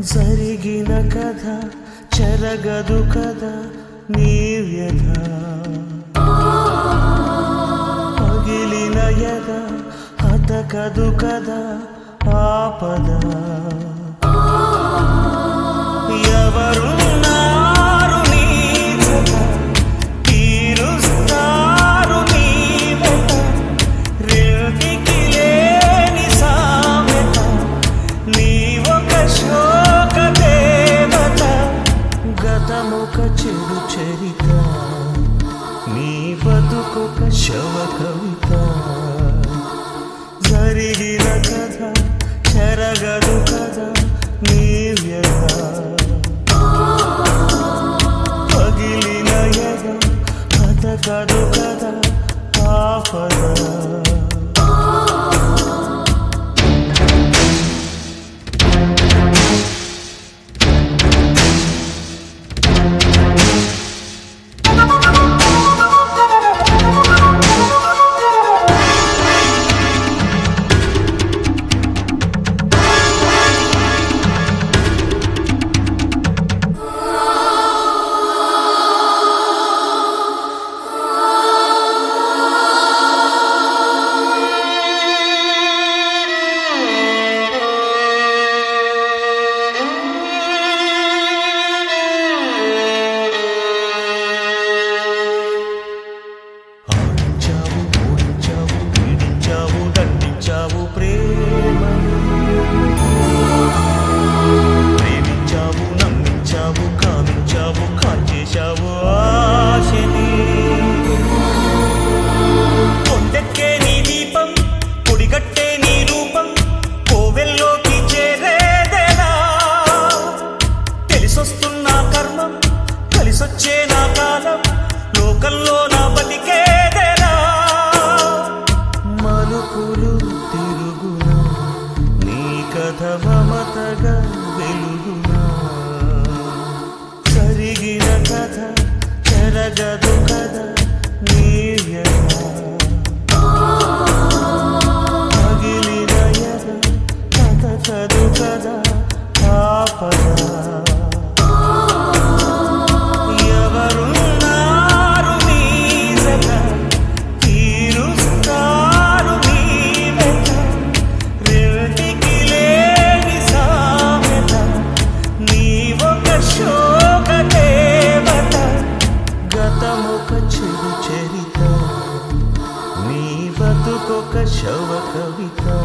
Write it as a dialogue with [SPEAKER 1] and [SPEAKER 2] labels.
[SPEAKER 1] జరిగిన కథ చెరగదు కదా నీ వ్యధ పగిలిన ఎద హతకదు కదా ఆపద ఎవరున్నారు నీ జత తీరుస్తారు నీ వెత రెంటికి లేని సామెత నీ ఒక శోక దేవత గతమొక చెడు చరిత నీ బతుకొక శవ కవిత జరిగిన కథ చెరగదు కదా నీ వ్యధ పగిలిన ఎద బతకదు కదా ఆపద ఆడించావు ఓడించావు పీడించావు దండించావు ప్రేమ ప్రేమించావు నమ్మించావు కామించావు కాల్చేశావు ఆశని కొండెక్కే నీ దీపం పొడిగట్టే నీ రూపం కోవెల్లోకి చేరేదేనా తెలిసొస్తున్న కర్మం కలిసొచ్చే నా కాలం లోకంలో నా బతికేదేనా మలుపులు తిరుగునా నీ కథ మమతగా వెలుగునా జరిగిన కథ చెరగదు కదా నీ వ్యధ పగిలిన ఎద బతకదు కదా ఆపద ఎవరున్నారు నీ జత తీరుస్తారు నీ వెత రెంటికి లేని సామెత నీ ఒక శోక దేవత గతమొక చెడు చరిత నీ బతుకొక శవ కవిత